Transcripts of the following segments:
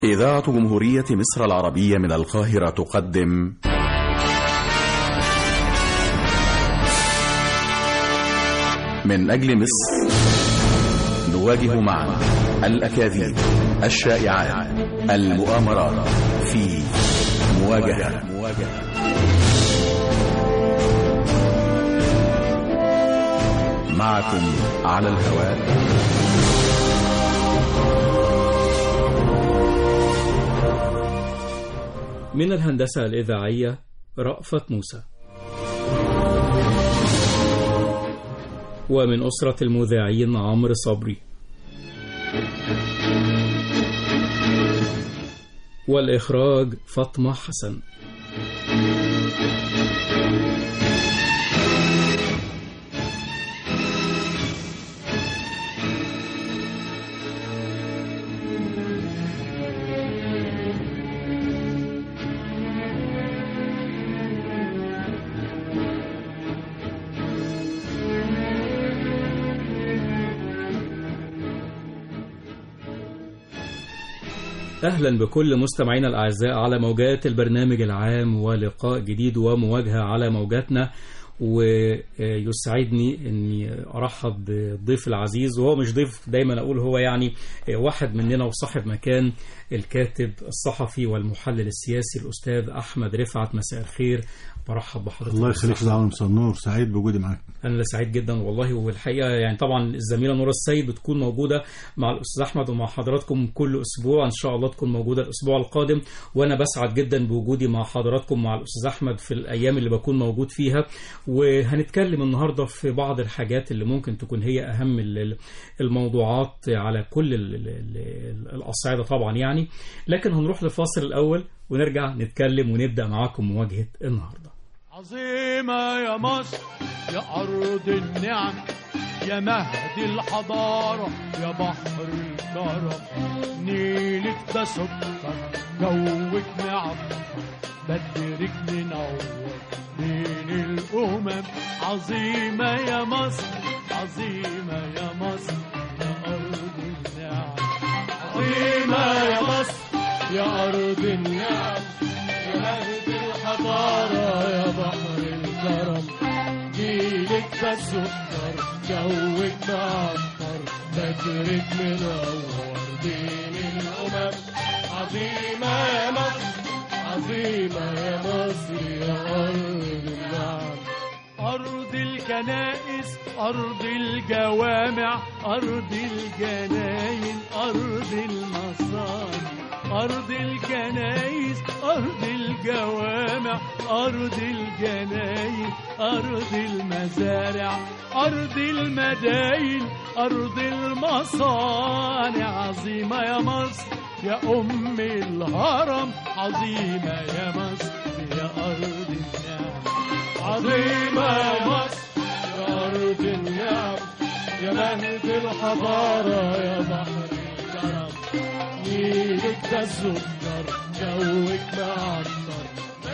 إذاعة جمهورية مصر العربية من القاهرة تقدم من أجل مصر نواجه معا الأكاذيب الشائعات المؤامرات في مواجهة معكم على الهواء من الهندسة الإذاعية رأفت موسى ومن أسرة المذيعين عمرو صبري والإخراج فاطمة حسن أهلا بكل مستمعينا الأعزاء على موجات البرنامج العام ولقاء جديد ومواجهة على موجاتنا ويسعدني اني ارحب بالضيف العزيز وهو مش ضيف دايما اقول هو يعني واحد مننا وصاحب مكان الكاتب الصحفي والمحلل السياسي الاستاذ احمد رفعت مساء الخير برحب بحضرتك الله يخليك يا عم نور سعيد بوجودي معاك انا اللي سعيد جدا والله والحقيقه يعني طبعا الزميله نورة السيد بتكون موجوده مع الاستاذ احمد ومع حضراتكم كل اسبوع ان شاء الله تكون موجوده الاسبوع القادم وانا بسعد جدا بوجودي مع حضراتكم مع الاستاذ احمد في الايام اللي بكون موجود فيها وهنتكلم النهارده في بعض الحاجات اللي ممكن تكون هي اهم الموضوعات على كل الاصعده طبعا يعني لكن هنروح لفاصل الاول ونرجع نتكلم ونبدا معاكم مواجهه النهارده عظيمة يا مصر يا أرض النعم يا مهد الحضارة يا بحر الكرم نيلك ده سكر جوك نعم بدرك منور بين الأمم عظيمة يا مصر عظيمة يا مصر يا أرض النعم عظيمة يا مصر يا أرض النعم يا مهد الحضارة يا بحر الكرم جيلك ده سكر جوك معطر بدرك منور بين الأمم عظيمة يا مصر عظيمة يا مصر يا أرض النعم أرض الكنائس أرض الجوامع أرض الجناين أرض المصانع أرض الكنائس أرض الجوامع أرض الجناين أرض المزارع أرض المداين أرض المصانع عظيمة يا مصر يا أم الهرم عظيمة يا مصر يا أرض النعم عظيمة يا مصر يا أرض النعم يا مهد الحضارة يا بحر الكرم نيلك ده السكر جوك معطر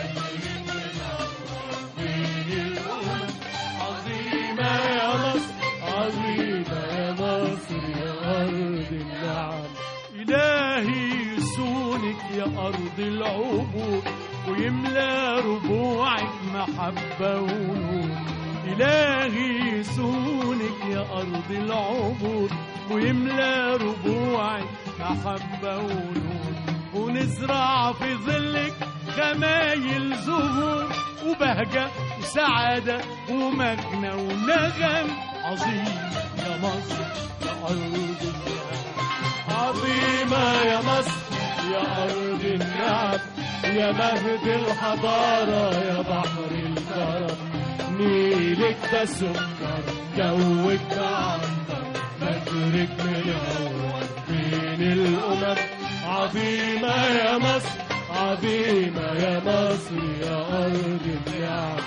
عظيمة يا مصر عظيمة يا مصر يا أرض النعم إلهي يسونك يا أرض العبور ويملى ربوعك محبة ونور إلهي يسونك يا أرض العبور ويملى ربوعك محبة ونور ونزرع في ظلك خمايل زهور وبهجة وسعادة ومجنى ونغم عظيم يا مصر يا أرض النعم عظيمة يا مصر يا أرض النعم يا مهد الحضارة يا بحر الكرم نيلك ده سكر جوك معطر بدرك منور بين الأمم عظيمة يا مصر عظيمة يا مصر يا أرض النعم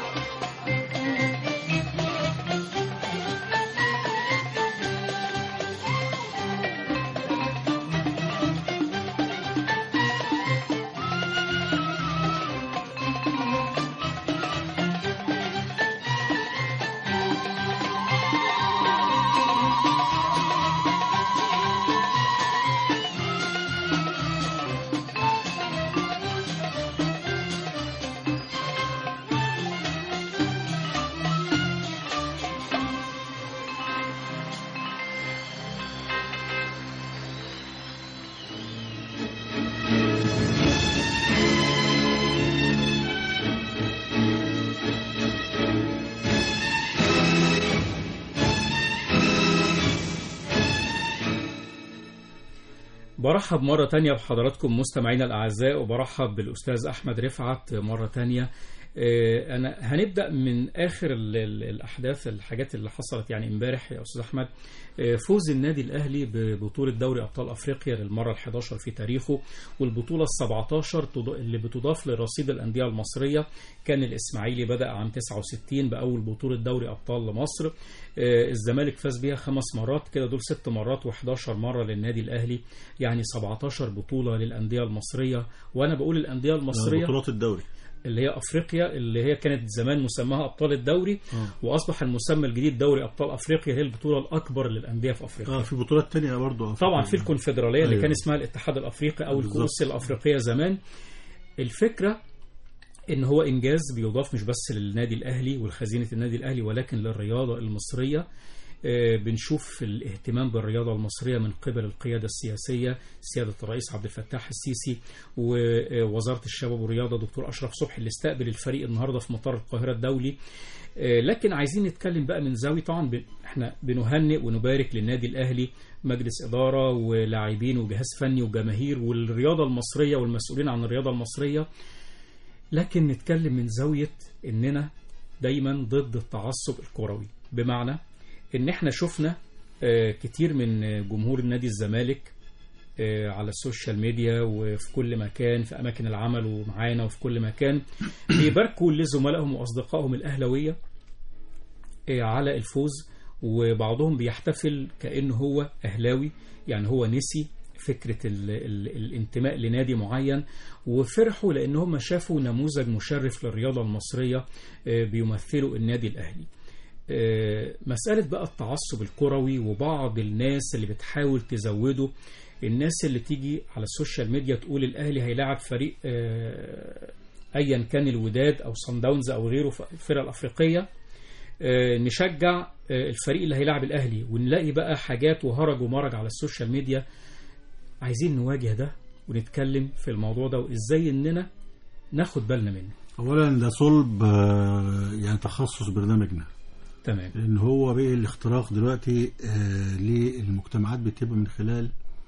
برحب مرة تانية بحضراتكم مستمعينا الأعزاء وبرحب بالأستاذ أحمد رفعت مرة تانية آه، أنا هنبدأ من آخر ال- ال- الأحداث الحاجات اللي حصلت يعني امبارح يا أستاذ أحمد آه، فوز النادي الأهلي ببطولة دوري أبطال أفريقيا للمرة ال11 في تاريخه والبطولة ال17 اللي بتضاف لرصيد الأندية المصرية كان الإسماعيلي بدأ عام 69 بأول بطولة دوري أبطال لمصر آه، الزمالك فاز بيها خمس مرات كده دول ست مرات و11 مرة للنادي الأهلي يعني 17 بطولة للأندية المصرية وأنا بقول الأندية المصرية بطولات الدوري اللي هي افريقيا اللي هي كانت زمان مسماها ابطال الدوري آه. واصبح المسمى الجديد دوري ابطال افريقيا هي البطوله الاكبر للانديه في افريقيا اه في بطولات تانية برضه طبعا في الكونفدراليه اللي أيوة. كان اسمها الاتحاد الافريقي او بالظبط. الكؤوس الافريقيه زمان الفكره ان هو انجاز بيضاف مش بس للنادي الاهلي والخزينه النادي الاهلي ولكن للرياضه المصريه آه، بنشوف الاهتمام بالرياضة المصرية من قبل القيادة السياسية سيادة الرئيس عبد الفتاح السيسي ووزارة الشباب والرياضة دكتور أشرف صبحي اللي استقبل الفريق النهاردة في مطار القاهرة الدولي آه، لكن عايزين نتكلم بقى من زاوية طبعا ب- احنا بنهنئ ونبارك للنادي الأهلي مجلس إدارة ولاعبين وجهاز فني وجماهير والرياضة المصرية والمسؤولين عن الرياضة المصرية لكن نتكلم من زاوية إننا دايما ضد التعصب الكروي بمعنى إن إحنا شفنا آه، كتير من آه، جمهور نادي الزمالك آه، على السوشيال ميديا وفي كل مكان في أماكن العمل ومعانا وفي كل مكان بيباركوا لزملائهم وأصدقائهم الأهلوية آه، على الفوز وبعضهم بيحتفل كأنه هو أهلاوي يعني هو نسي فكرة ال ال الانتماء لنادي معين وفرحوا لأن هم شافوا نموذج مشرف للرياضة المصرية آه، بيمثلوا النادي الأهلي آه، مسألة بقى التعصب الكروي وبعض الناس اللي بتحاول تزوده الناس اللي تيجي على السوشيال ميديا تقول الأهلي هيلاعب فريق آه، أيا كان الوداد أو صن داونز أو غيره في الفرق الأفريقية آه، نشجع آه، الفريق اللي هيلاعب الأهلي ونلاقي بقى حاجات وهرج ومرج على السوشيال ميديا عايزين نواجه ده ونتكلم في الموضوع ده وإزاي إننا ناخد بالنا منه اولا ده صلب آه، يعني تخصص برنامجنا تمام لان هو بقى الاختراق دلوقتي آه، للمجتمعات بتبقى من خلال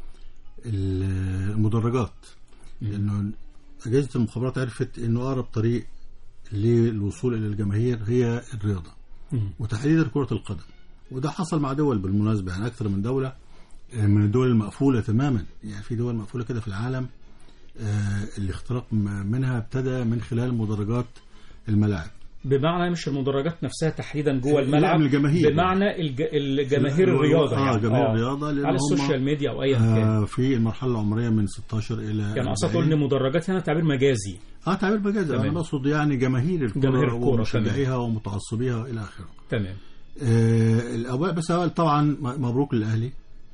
ال- المدرجات لانه اجهزه المخابرات عرفت انه اقرب طريق للوصول الى الجماهير هي الرياضه مم. وتحديدا كره القدم وده حصل مع دول بالمناسبه يعني اكثر من دوله آه، من الدول المقفوله تماما يعني في دول مقفوله كده في العالم آه، الاختراق م- منها ابتدى من خلال مدرجات الملاعب بمعنى مش المدرجات نفسها تحديدا جوه لا، الملعب من الجماهير. بمعنى الج... الجماهير لا، الرياضه اه يعني. جماهير الرياضه لان على هم السوشيال ميديا او ايا كان آه في المرحله العمريه من 16 الى يعني اقصد 40. تقول ان مدرجات هنا تعبير مجازي اه تعبير مجازي انا تمام. بقصد يعني جماهير الكره جماهير الكرة، ومشجعيها ومتعصبيها الى اخره تمام آه الاول بس أول طبعا م- مبروك للاهلي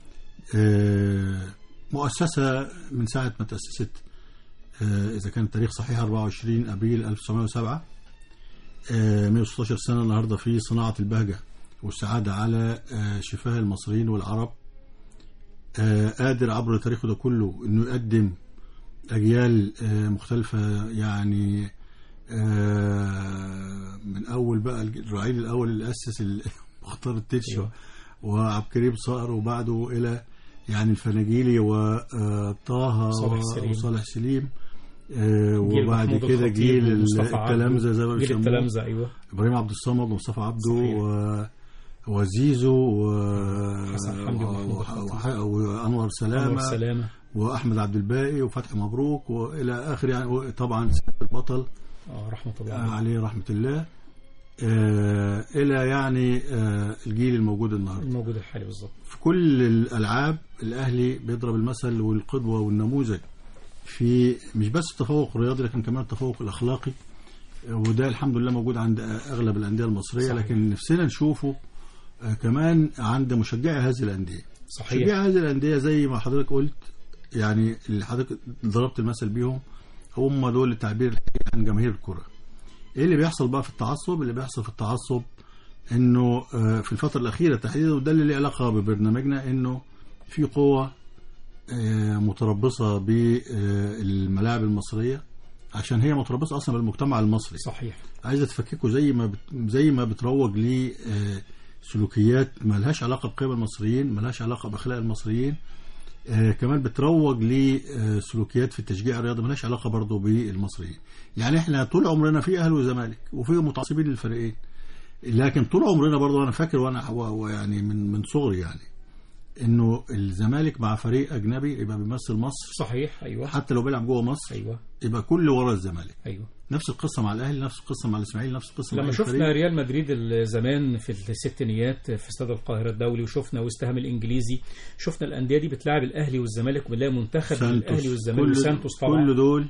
آه مؤسسه من ساعه ما تاسست آه اذا كان التاريخ صحيح 24 ابريل 1907 آه 116 سنه النهارده في صناعه البهجه والسعاده على آه شفاه المصريين والعرب آه قادر عبر تاريخه ده كله انه يقدم اجيال آه مختلفه يعني آه من اول بقى الرعيل الاول اللي اسس ال- مختار التتش أيوة. وعبد الكريم صقر وبعده الى يعني الفناجيلي وطه صالح سليم. وصالح سليم آه جيل وبعد محمود كده الخطيب جيل ومصطفى عبده. التلامذه زي ما جيل بيسموه التلامذه ايوه ابراهيم عبد الصمد ومصطفى عبده صحيح. و... وزيزو و... حسن حمدي ومحمود و... الخطيب. وح- وانور انور سلامه سلامه واحمد عبد الباقي وفتحي مبروك والى اخر يعني طبعا سيد البطل اه رحمه الله آه، عليه. عليه رحمه الله آه الى يعني آه الجيل الموجود النهارده الموجود الحالي بالظبط في كل الالعاب الاهلي بيضرب المثل والقدوه والنموذج في مش بس التفوق الرياضي لكن كمان التفوق الاخلاقي وده الحمد لله موجود عند اغلب الانديه المصريه صحيح. لكن نفسنا نشوفه آه، كمان عند مشجعي هذه الانديه صحيح مشجعي هذه الانديه زي ما حضرتك قلت يعني اللي حضرتك ضربت المثل بيهم هم دول التعبير عن جماهير الكره ايه اللي بيحصل بقى في التعصب اللي بيحصل في التعصب انه آه، في الفتره الاخيره تحديدا وده اللي له علاقه ببرنامجنا انه في قوه آه، متربصه بالملاعب المصريه عشان هي متربصه اصلا بالمجتمع المصري صحيح عايزه تفككه زي ما بت... زي ما بتروج ل آه، سلوكيات ما لهاش علاقه بقيم المصريين ما لهاش علاقه باخلاق المصريين آه كمان بتروج لسلوكيات في التشجيع الرياضي ملهاش علاقه برضه بالمصريين يعني احنا طول عمرنا في اهلي وزمالك وفي متعصبين للفريقين لكن طول عمرنا برضه انا فاكر وانا و- ويعني من من صغري يعني انه الزمالك مع فريق اجنبي يبقى بيمثل مصر صحيح ايوه حتى لو بيلعب جوه مصر ايوه يبقى كل ورا الزمالك ايوه نفس القصه مع الاهلي نفس القصه مع الاسماعيلي نفس القصه مع لما أي شفنا فريق. ريال مدريد ال- زمان في الستينيات في استاد القاهره الدولي وشفنا ويست هام الانجليزي شفنا الانديه دي بتلاعب الاهلي والزمالك وبنلاقي منتخب سانتوس. الاهلي والزمالك كل- وسانتوس طبعا كل دول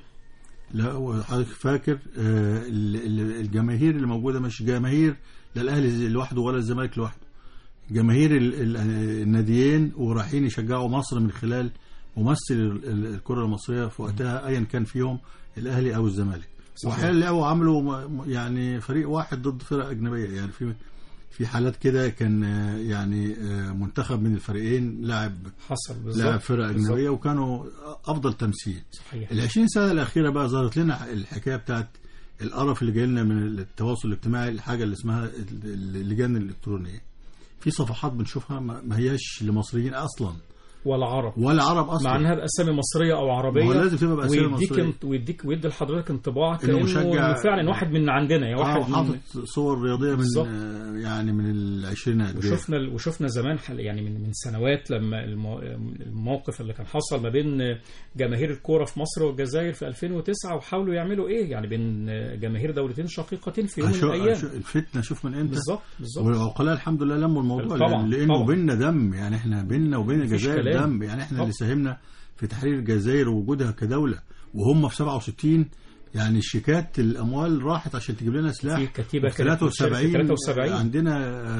لا وحضرتك فاكر آه، ال- ال- الجماهير اللي موجوده مش جماهير لا الاهلي لوحده ولا الزمالك لوحده جماهير ال- ال- الناديين ورايحين يشجعوا مصر من خلال ممثل ال- ال- الكره المصريه في وقتها ايا كان فيهم الاهلي او الزمالك صحيح. واحيانا لعبوا عملوا م- م- يعني فريق واحد ضد فرق اجنبيه يعني في في حالات كده كان آه، يعني آه، منتخب من الفريقين لاعب حصل لاعب بالظبط فرق بالظبط. اجنبيه وكانوا افضل تمثيل صحيح ال 20 سنه الاخيره بقى ظهرت لنا الحكايه بتاعت القرف اللي جاي لنا من التواصل الاجتماعي الحاجه اللي اسمها ال- ال- اللجان الالكترونيه في صفحات بنشوفها ما ما هياش لمصريين اصلا ولا عرب ولا عرب اصلا مع انها باسامي مصريه او عربيه ما هو لازم تبقى بأسامي ويديك مصرية. انت ويديك ويدي لحضرتك انطباع إنه كانه مشجع- إنه فعلا واحد من عندنا يعني آه، واحد من وحاطط صور رياضيه من بالظبط. آه، يعني من العشرينات دي. وشفنا وشفنا زمان حل- يعني من من سنوات لما المو- الموقف اللي كان حصل ما بين جماهير الكوره في مصر والجزائر في 2009 وحاولوا يعملوا ايه يعني بين جماهير دولتين شقيقتين في يوم من أشو- الايام أشو- الفتنه شوف من امتى بالظبط بالظبط والعقلاء الحمد لله لموا الموضوع طبعاً، لأن- لانه طبعاً. بيننا دم يعني احنا بيننا وبين مفيش الجزائر كلام. دم يعني احنا طبعاً. اللي ساهمنا في تحرير الجزائر ووجودها كدوله وهم في 67 يعني الشيكات الاموال راحت عشان تجيب لنا سلاح في كتيبه في كانت منشأة في 73 73 عندنا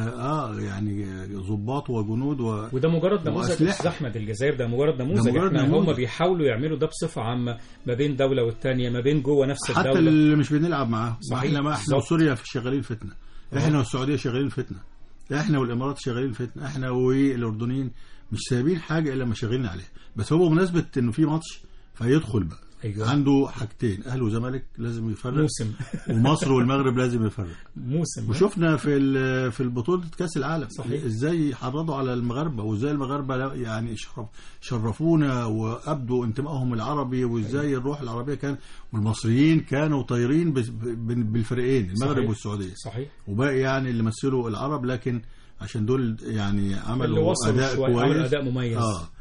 اه آه، يعني ضباط وجنود و وده مجرد نموذج وأسلحة. استاذ احمد الجزائر ده مجرد نموذج مجرد احنا نموذج. هم بيحاولوا يعملوا ده بصفه عامه ما بين دوله والتانيه ما بين جوه نفس حتى الدوله اللي مش بنلعب معاهم صحيح، احنا ما احنا بالظبط. وسوريا في شغالين فتنه احنا والسعوديه شغالين فتنه احنا والامارات شغالين فتنه احنا والاردنيين مش سايبين حاجه الا ما شغالين عليها بس هو بمناسبه انه في ماتش فيدخل بقى ايوه عنده حاجتين اهلي وزمالك لازم يفرق موسم ومصر والمغرب لازم يفرق موسم وشفنا في ال- في البطوله كاس العالم صحيح. ازاي حرضوا على المغاربه وازاي المغاربه لا- يعني شرف شرفونا وابدوا انتمائهم العربي وازاي الروح العربيه كان والمصريين كانوا طايرين بس- ب- بالفريقين المغرب صحيح. والسعوديه صحيح وباقي يعني اللي مثلوا العرب لكن عشان دول يعني اللي عملوا وصلوا اداء شويه عمل كويس اداء مميز اه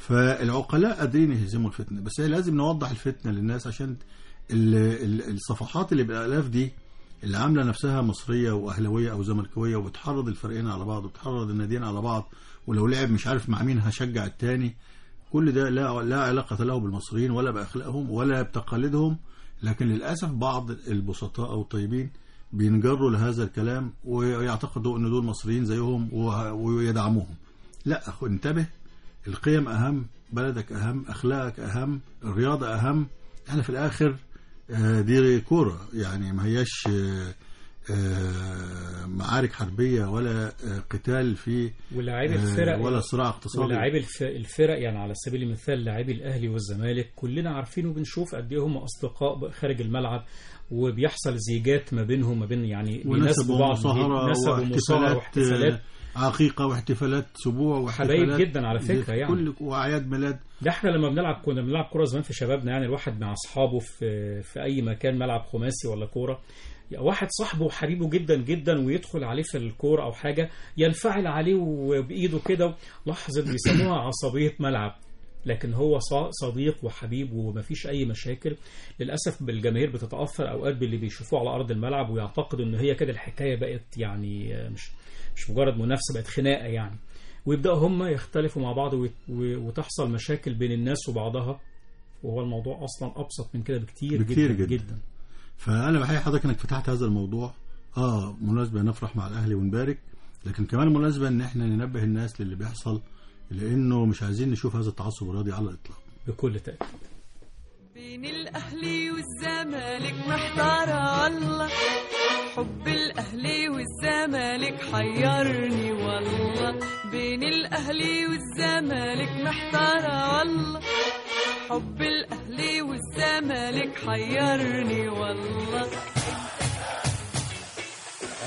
فالعقلاء قادرين يهزموا الفتنه بس هي لازم نوضح الفتنه للناس عشان ال- ال- الصفحات اللي بالالاف دي اللي عامله نفسها مصريه واهلاويه او زملكاويه وبتحرض الفريقين على بعض وبتحرض الناديين على بعض ولو لعب مش عارف مع مين هشجع التاني كل ده لا لا علاقه له بالمصريين ولا باخلاقهم ولا بتقاليدهم لكن للاسف بعض البسطاء او الطيبين بينجروا لهذا الكلام ويعتقدوا ان دول مصريين زيهم وه- ويدعموهم لا اخو انتبه القيم اهم بلدك اهم اخلاقك اهم الرياضه اهم احنا في الاخر آه، دي كوره يعني ما هياش آه، آه، معارك حربيه ولا آه، قتال في ولاعيبي آه، الفرق ولا صراع اقتصادي ولاعيبي الف- الفرق يعني على سبيل المثال لاعبي الاهلي والزمالك كلنا عارفين وبنشوف قد ايه هم اصدقاء خارج الملعب وبيحصل زيجات ما بينهم ما بين يعني ونسب بيناسبوا بعض ومصاهره نسب ومصاهرة واحتفالات واحتفالات آه، عقيقه واحتفالات سبوع واحتفالات حبايب جدا على فكرة يعني. كل واعياد ميلاد ده احنا لما بنلعب كنا بنلعب كوره زمان في شبابنا يعني الواحد مع اصحابه في في اي مكان ملعب خماسي ولا كوره واحد صاحبه وحبيبه جدا جدا ويدخل عليه في الكوره او حاجه ينفعل عليه وبايده كده لحظه بيسموها عصبيه ملعب لكن هو ص- صديق وحبيب ومفيش اي مشاكل للاسف بالجماهير بتتاثر اوقات باللي بيشوفوه على ارض الملعب ويعتقدوا ان هي كده الحكايه بقت يعني مش مش مجرد منافسه بقت خناقه يعني ويبداوا هم يختلفوا مع بعض ويت- و- وتحصل مشاكل بين الناس وبعضها وهو الموضوع اصلا ابسط من كده بكتير, بكتير جدا, جدا. جدا. فانا بحيي حضرتك انك فتحت هذا الموضوع اه مناسبه نفرح مع الاهلي ونبارك لكن كمان مناسبه ان احنا ننبه الناس للي بيحصل لانه مش عايزين نشوف هذا التعصب الرياضي على الاطلاق بكل تاكيد بين الأهلي والزمالك محتارة الله حب الأهلي والزمالك حيرني والله بين الأهلي والزمالك محتارة الله حب الأهلي والزمالك حيرني والله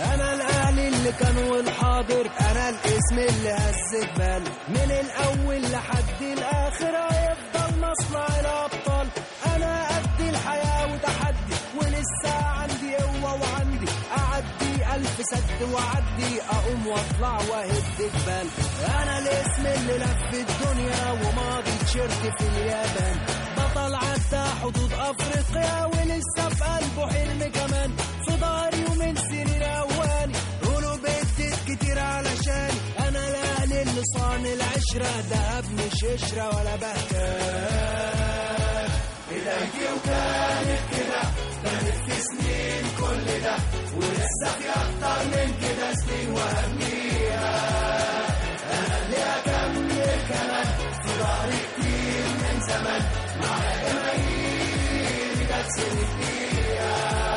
انا الاهلي اللي كان والحاضر انا الاسم اللي هز جبال من الاول لحد الاخر هيفضل مصنع الابطال انا قد الحياه وتحدي ولسه عندي قوه وعندي اعدي الف سد واعدي اقوم واطلع واهد جبال انا الاسم اللي لف الدنيا وماضي تيشيرت في اليابان بطل عدى حدود افريقيا ولسه في قلبه حلم كمان في ضهري ومن سنين اواني قولوا بدت كتير علشاني انا الاهلي اللي صان العشره دهب مش قشره ولا بهتان بدايتي وكانت كده كانت في سنين كل ده ولسه في اكتر من كده سنين وهبنيها انا اللي اكمل كمان في ظهري كتير من زمان مع جماهير جت سنتيها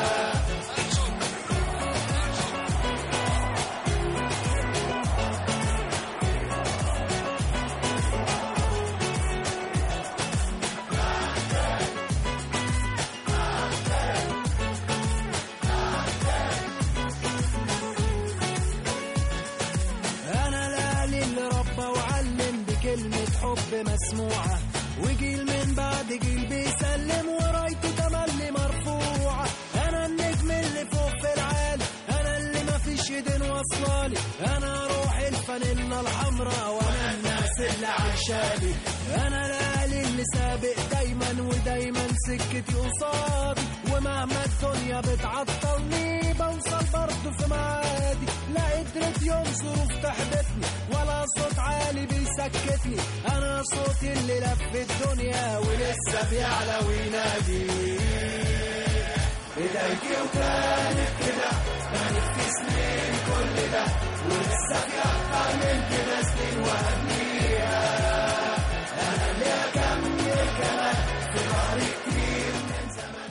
انا الاهلي اللي ربى وعلم بكلمة حب مسموعة وجيل من بعد جيل بيسلم ورايته تملي مرفوعة انا النجم اللي فوق في العالي انا اللي مفيش ايدين واصلالي انا روح الفانيلا الحمراء وانا الناس اللي عايشالي انا الاهلي اللي سابق دايما ودايما سكتي قصادي ومهما الدنيا بتعطلني بوصل برضه في معادي لا قدرت يوم ظروف تحبطني ولا صوت عالي بيسكتني انا صوتي اللي لف الدنيا ولسه بيعلى وينادي بدايتي وكانت كده كانت في سنين كل ده ولسه في اكتر من كده سنين وهبنيها انا اللي اكمل كمان في ظهري كتير من زمان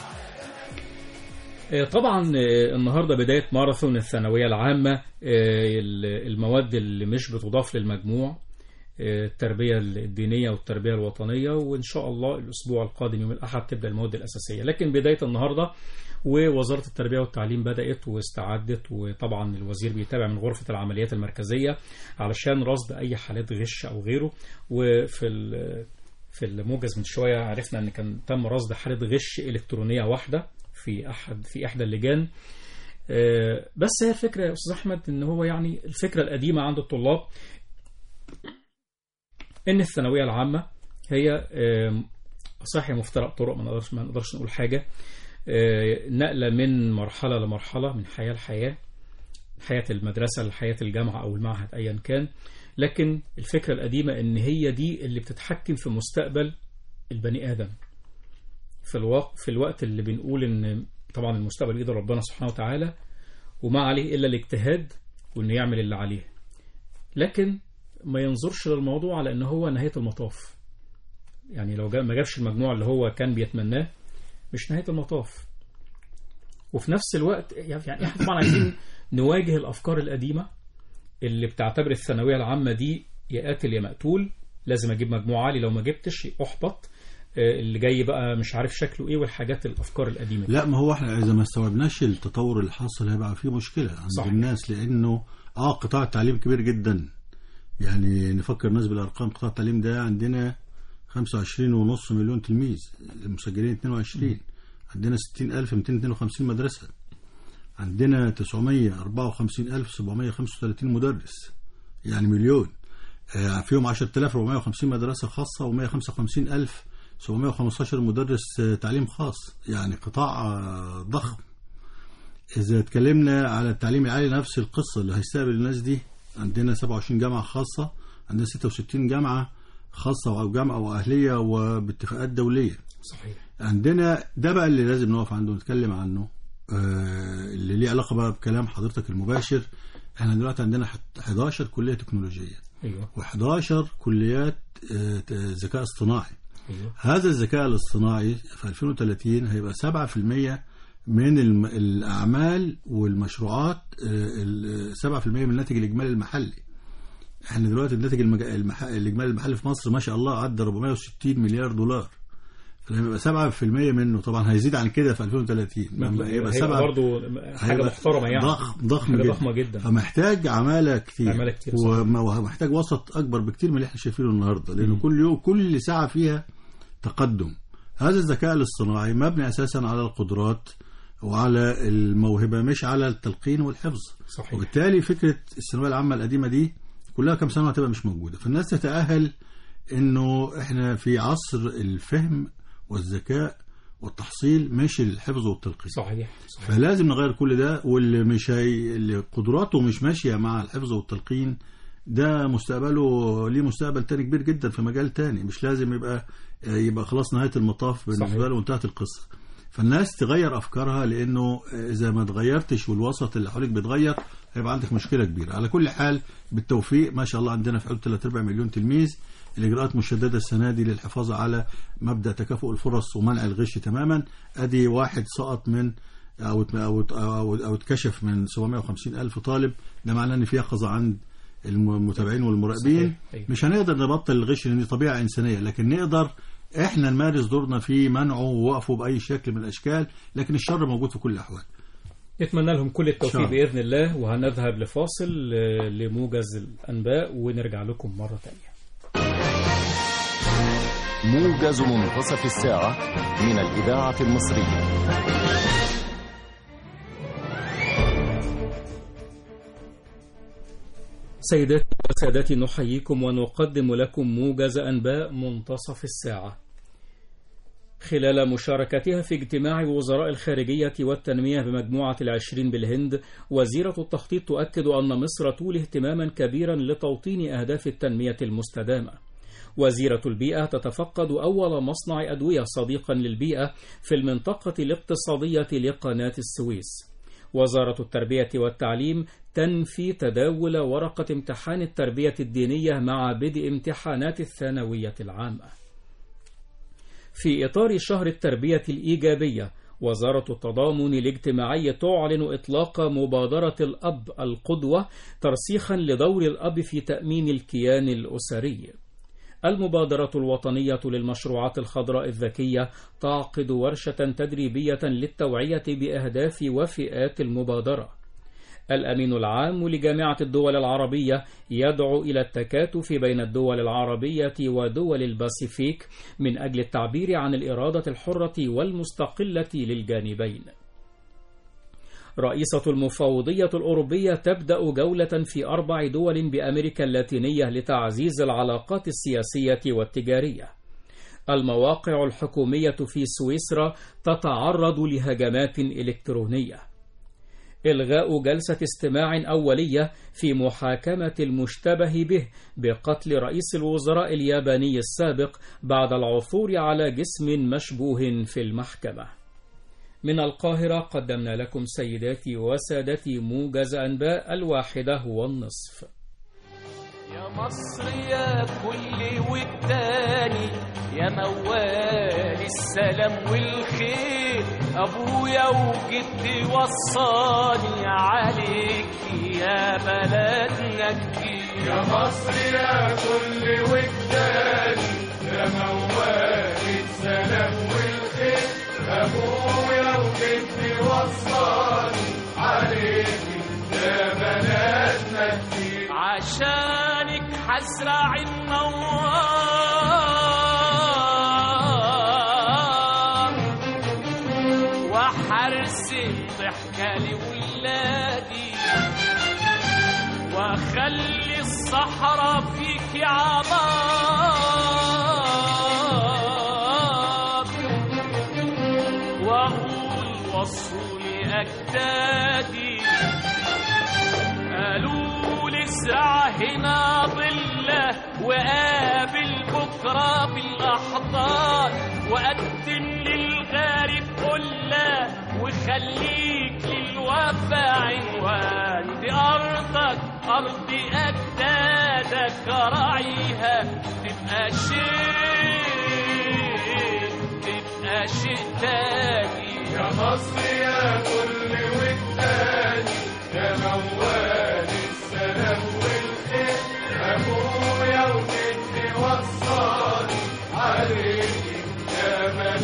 آه، طبعا آه، النهارده بدايه ماراثون الثانويه العامه آه، المواد اللي مش بتضاف للمجموع آه، التربيه الدينيه والتربيه الوطنيه وان شاء الله الاسبوع القادم يوم الاحد تبدا المواد الاساسيه لكن بدايه النهارده ووزاره التربيه والتعليم بدات واستعدت وطبعا الوزير بيتابع من غرفه العمليات المركزيه علشان رصد اي حالات غش او غيره وفي ال- في الموجز من شويه عرفنا ان كان تم رصد حاله غش الكترونيه واحده في احد في احدى اللجان آه، بس هي الفكره يا استاذ احمد ان هو يعني الفكره القديمه عند الطلاب ان الثانويه العامه هي آم، صحيح مفترق طرق ما نقدرش ما نقدرش نقول حاجه آه، نقله من مرحله لمرحله من حياه لحياه حياه المدرسه لحياه الجامعه او المعهد ايا كان لكن الفكره القديمه ان هي دي اللي بتتحكم في مستقبل البني ادم في الوقت في الوقت اللي بنقول ان طبعا المستقبل بيد ربنا سبحانه وتعالى وما عليه الا الاجتهاد وانه يعمل اللي عليه لكن ما ينظرش للموضوع على ان هو نهايه المطاف يعني لو جا- ما جابش المجموع اللي هو كان بيتمناه مش نهايه المطاف وفي نفس الوقت يعني احنا طبعا عايزين نواجه الافكار القديمه اللي بتعتبر الثانويه العامه دي يا قاتل يا مقتول لازم اجيب مجموع عالي لو ما جبتش احبط آه، اللي جاي بقى مش عارف شكله ايه والحاجات الافكار القديمه دي. لا ما هو احنا اذا ما استوعبناش التطور اللي حصل هيبقى في مشكله عند صحيح. الناس لانه اه قطاع التعليم كبير جدا يعني نفكر الناس بالارقام قطاع التعليم ده عندنا 25 ونص مليون تلميذ المسجلين 22 عندنا 60252 مدرسه عندنا 954735 مدرس يعني مليون آه، فيهم 10450 مدرسه خاصه و155715 مدرس آه، تعليم خاص يعني قطاع آه، ضخم إذا اتكلمنا على التعليم العالي نفس القصة اللي هيستقبل الناس دي عندنا 27 جامعة خاصة عندنا 66 جامعة خاصة أو جامعة وأهلية وباتفاقات دولية صحيح عندنا ده بقى اللي لازم نقف عنده ونتكلم عنه آه، اللي ليه علاقة بقى بكلام حضرتك المباشر احنا دلوقتي عندنا حت- 11 كلية تكنولوجية ايوه و11 كليات آه، ت- ذكاء اصطناعي ايوه هذا الذكاء الاصطناعي في 2030 هيبقى 7% من الم- الأعمال والمشروعات آه، ال- 7% من الناتج الإجمالي المحلي احنا دلوقتي الناتج المج... المح... الإجمالي المحلي في مصر ما شاء الله عدى 460 مليار دولار فلما يبقى 7% منه طبعا هيزيد عن كده في 2030 لما يبقى هيبقى 7 برضه حاجه هيبقى محترمه يعني ضخم ضخم حاجه جدا ضخمه جدا فمحتاج عماله كتير عمالة كتير، صح. وما- ومحتاج وسط اكبر بكتير من اللي احنا شايفينه النهارده لانه كل يوم كل ساعه فيها تقدم هذا الذكاء الاصطناعي مبني اساسا على القدرات وعلى الموهبه مش على التلقين والحفظ صحيح وبالتالي فكره الثانويه العامه القديمه دي كلها كام سنه هتبقى مش موجوده فالناس تتاهل انه احنا في عصر الفهم والذكاء والتحصيل مش الحفظ والتلقين صحيح صحيح فلازم نغير كل ده واللي مش هي... اللي قدراته مش ماشيه مع الحفظ والتلقين ده مستقبله ليه مستقبل تاني كبير جدا في مجال تاني مش لازم يبقى يبقى خلاص نهايه المطاف بالنسبه صحيح. له وانتهت القصه فالناس تغير افكارها لانه اذا ما اتغيرتش والوسط اللي حواليك بيتغير هيبقى عندك مشكله كبيره على كل حال بالتوفيق ما شاء الله عندنا في حدود 3 4 مليون تلميذ الاجراءات مشدده السنه دي للحفاظ على مبدا تكافؤ الفرص ومنع الغش تماما ادي واحد سقط من او او او, أو اتكشف من 750 الف طالب ده معناه ان في يقظه عند المتابعين والمراقبين صحيح. أيوة. مش هنقدر نبطل الغش لان دي طبيعه انسانيه لكن نقدر احنا نمارس دورنا في منعه ووقفه باي شكل من الاشكال لكن الشر موجود في كل الاحوال نتمنى لهم كل التوفيق إن شاء الله. بإذن الله وهنذهب لفاصل آه، لموجز الأنباء ونرجع لكم مرة تانية موجز منتصف الساعة من الإذاعة المصرية سيداتي وسادتي نحييكم ونقدم لكم موجز أنباء منتصف الساعة خلال مشاركتها في اجتماع وزراء الخارجية والتنمية بمجموعة العشرين بالهند وزيرة التخطيط تؤكد أن مصر تولي اهتماما كبيرا لتوطين أهداف التنمية المستدامة وزيرة البيئة تتفقد أول مصنع أدوية صديقا للبيئة في المنطقة الاقتصادية لقناة السويس وزارة التربية والتعليم تنفي تداول ورقة امتحان التربية الدينية مع بدء امتحانات الثانوية العامة. في إطار شهر التربية الإيجابية، وزارة التضامن الاجتماعي تعلن إطلاق مبادرة الأب القدوة ترسيخا لدور الأب في تأمين الكيان الأسري. المبادرة الوطنية للمشروعات الخضراء الذكية تعقد ورشة تدريبية للتوعية بأهداف وفئات المبادرة. الأمين العام لجامعة الدول العربية يدعو إلى التكاتف بين الدول العربية ودول الباسيفيك من أجل التعبير عن الإرادة الحرة والمستقلة للجانبين. رئيسة المفوضية الأوروبية تبدأ جولة في أربع دول بأمريكا اللاتينية لتعزيز العلاقات السياسية والتجارية. المواقع الحكومية في سويسرا تتعرض لهجمات إلكترونية. إلغاء جلسة استماع أولية في محاكمة المشتبه به بقتل رئيس الوزراء الياباني السابق بعد العثور على جسم مشبوه في المحكمة. من القاهرة قدمنا لكم سيداتي وسادتي موجز أنباء الواحدة والنصف. يا مصر يا كل والتاني يا موال السلام والخير ابويا وجدي وصاني عليك يا بلدنا كتير يا مصر يا كل والتاني يا موال السلام والخير ابويا وجدي وصاني عليك يا بلدنا كتير عشانك حزرع النوار وحرسم ضحكة لولادي واخلي الصحراء فيك عمار واقول وصول اجدادي قالوا لي ازرع هنا ضله وقابل بكره بالاحضان وقدم للغارب قله وخليك للوفا عنوان دي ارضك ارض اجدادك راعيها تبقى شيء تبقى شيء تاني يا مصر يا كل والتاني يا موال السلام والخير ابويا وجدي وصاني عليك يا بلد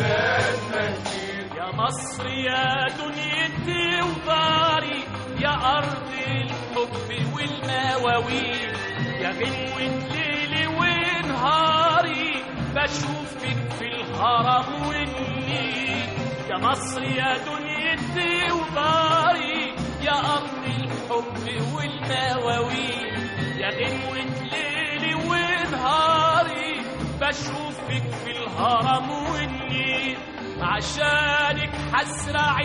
مصر يا دنيتي وداري يا أرض الحب والمواويل يا غنوة ليلي ونهاري بشوفك في الهرم والنيل يا مصر يا دنيتي وداري يا أرض الحب والمواويل يا غنوة ليلي ونهاري بشوفك في الهرم والنيل عشانك حسرع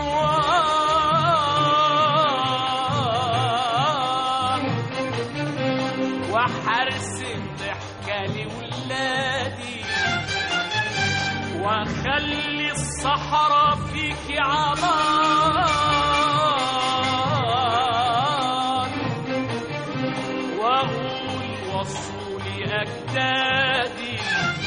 النوار وحرسم ضحكة لولادي واخلي الصحراء فيك عمار واقول وصوا لي اجدادي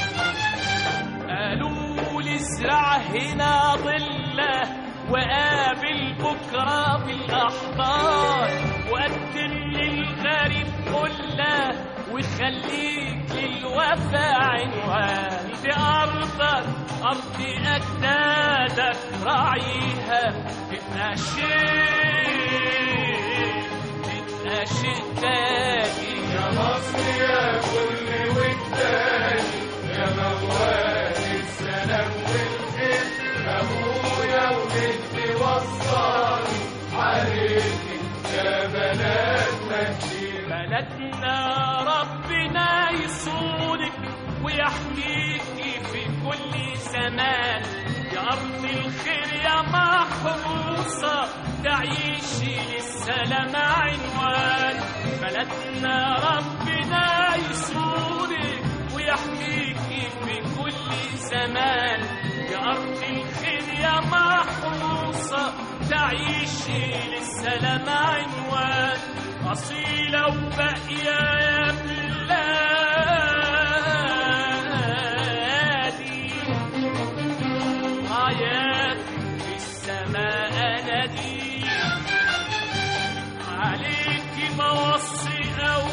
قالوا لي ازرع هنا ظله وقابل بكره بالاحضان وقدم للغريب كله وخليك للوفا عنوان دي ارضك ارض اجدادك راعيها تبقى شيء تبقى شيء تاني يا مصر يا كل والتاني يا موال السلام والخير ابويا وجدي وصاني عليك يا بلد مجدي بلدنا ربنا يصونك ويحميكي في كل زمان يا أرض الخير يا محروسة تعيشي للسلام عنوان بلدنا ربنا يصونك ويحميكي في كل زمان يا أرض الخير يا محروسة تعيشي للسلام عنوان أصيلة وباقية يا بلادي آيات في السماء أنادي عليك بوصي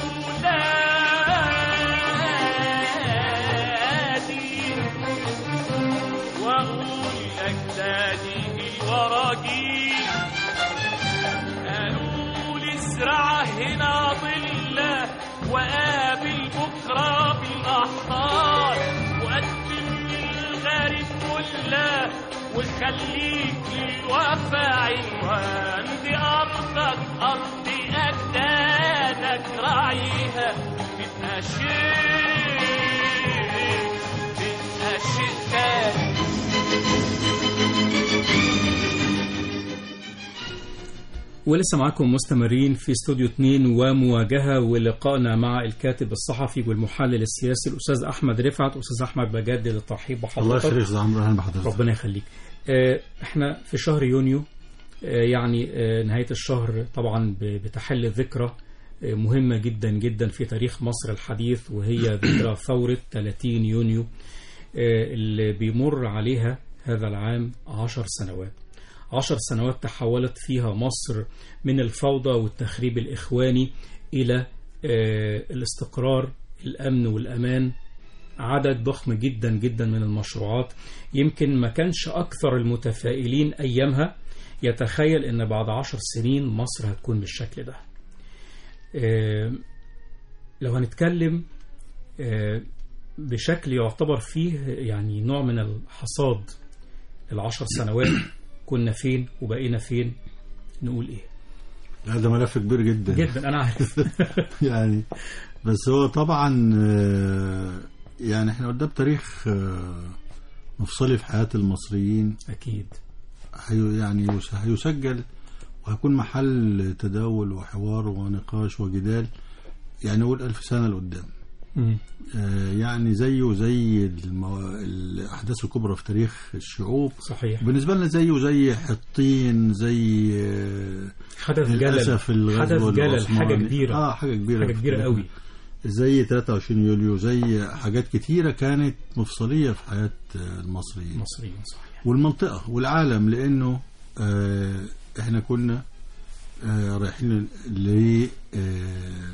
أولادي وأقول أجدادي الوراجيل قالوا لي ازرع هنا ظله وقابل بكره بالاحضان وقدم للغريب كله وخليك للوفا عنوان دي ارضك ارض اجدادك راعيها تبقى شيء تبقى شيء تاني ولسه معاكم مستمرين في استوديو 2 ومواجهة ولقائنا مع الكاتب الصحفي والمحلل السياسي الأستاذ أحمد رفعت أستاذ أحمد بجدد الترحيب الله بحضرتك يخليك يا أستاذ عمرو اهلا بحضرتك ربنا يخليك آه، احنا في شهر يونيو آه، يعني آه، نهاية الشهر طبعا ب- بتحل ذكرى آه، مهمة جدا جدا في تاريخ مصر الحديث وهي ذكرى ثورة 30 يونيو آه، اللي بيمر عليها هذا العام عشر سنوات عشر سنوات تحولت فيها مصر من الفوضى والتخريب الإخواني إلى آه، الاستقرار الأمن والأمان عدد ضخم جدا جدا من المشروعات يمكن ما كانش أكثر المتفائلين أيامها يتخيل أن بعد عشر سنين مصر هتكون بالشكل ده آه، لو هنتكلم آه، بشكل يعتبر فيه يعني نوع من الحصاد العشر سنوات كنا فين وبقينا فين نقول ايه هذا ملف كبير جدا جدا انا عارف يعني بس هو طبعا آه، يعني احنا قدام تاريخ آه، مفصلي في حياة المصريين اكيد هي- يعني يس- هيسجل وهيكون محل تداول وحوار ونقاش وجدال يعني نقول ألف سنة لقدام مم. آه، يعني زيه زي المو... الأحداث الكبرى في تاريخ الشعوب صحيح بالنسبة لنا زيه زي حطين زي آه، حدث جلل للأسف الغزو حدث جلل العثماني. حاجه كبيره اه حاجة كبيرة حاجه كبيره في- قوي زي 23 يوليو زي حاجات كتيرة كانت مفصلية في حياة آه، المصريين المصريين صحيح والمنطقة والعالم لأنه آه، احنا كنا آه، رايحين ل آه،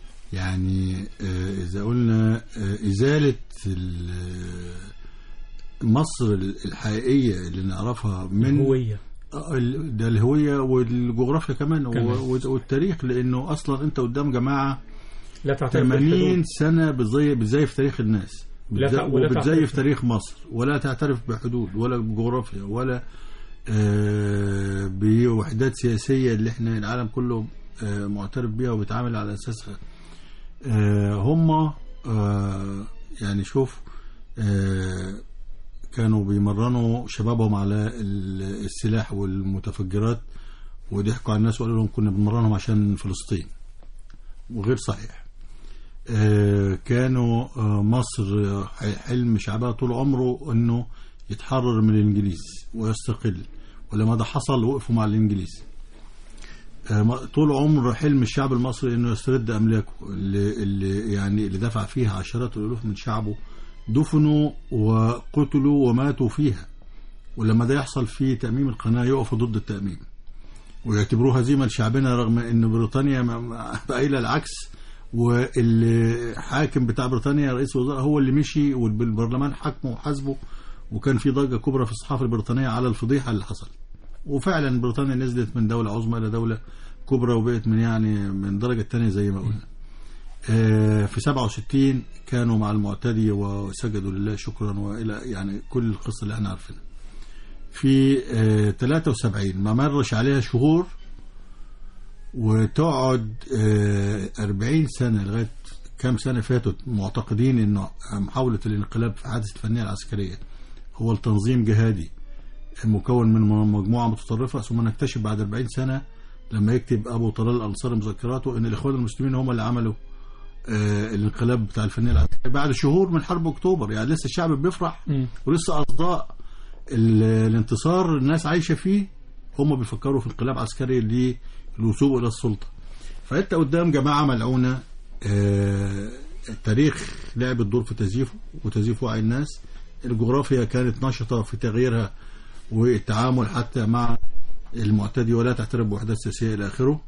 يعني آه، إذا قلنا آه، إزالة ال- مصر الحقيقيه اللي نعرفها من هويه آه، ال- ده الهويه والجغرافيا كمان, و- كمان. و- والتاريخ لانه اصلا انت قدام جماعه لا تعترف 80 بالحدود سنه بتزيف بتزيف تاريخ الناس لا تع- بتز- ولا وبتزيف تعترف. تاريخ مصر ولا تعترف بحدود ولا بجغرافيا ولا آه، بوحدات سياسيه اللي احنا العالم كله آه، معترف بيها وبيتعامل على اساسها آه، هم آه، يعني شوف آه، كانوا بيمرنوا شبابهم على ال- السلاح والمتفجرات وضحكوا على الناس وقالوا لهم كنا بنمرنهم عشان فلسطين وغير صحيح آه، كانوا آه، مصر آه، حلم شعبها طول عمره انه يتحرر من الانجليز ويستقل ولما ده حصل وقفوا مع الانجليز آه، ما- طول عمر حلم الشعب المصري انه يسترد املاكه اللي, اللي يعني اللي دفع فيها عشرات الالوف من شعبه دفنوا وقتلوا وماتوا فيها ولما ده يحصل في تأميم القناة يقفوا ضد التأميم ويعتبروه هزيمة لشعبنا رغم ان بريطانيا ما- ما- قايلة العكس والحاكم بتاع بريطانيا رئيس الوزراء هو اللي مشي والبرلمان حكمه وحاسبه وكان في ضجة كبرى في الصحافة البريطانية على الفضيحة اللي حصلت وفعلا بريطانيا نزلت من دولة عظمى إلى دولة كبرى وبقت من يعني من درجة تانية زي ما قلنا آه، في 67 كانوا مع المعتدي وسجدوا لله شكرا والى يعني كل القصه اللي احنا عارفينها. في آه، 73 ما مرش عليها شهور وتقعد آه، 40 سنه لغايه كام سنه فاتوا معتقدين انه محاوله الانقلاب في حادثه الفنيه العسكريه هو التنظيم جهادي مكون من مجموعه متطرفه ثم نكتشف بعد 40 سنه لما يكتب ابو طلال الانصاري مذكراته ان الاخوان المسلمين هم اللي عملوا آه، الانقلاب بتاع الفنيه العسكريه بعد شهور من حرب اكتوبر يعني لسه الشعب بيفرح مم. ولسه اصداء ال- الانتصار الناس عايشه فيه هم بيفكروا في انقلاب عسكري للوصول الى السلطه فانت قدام جماعه ملعونه آه، التاريخ لعب الدور في تزييفه وتزييف وعي الناس الجغرافيا كانت نشطه في تغييرها والتعامل حتى مع المعتدي ولا تعترف بوحدات سياسيه الى اخره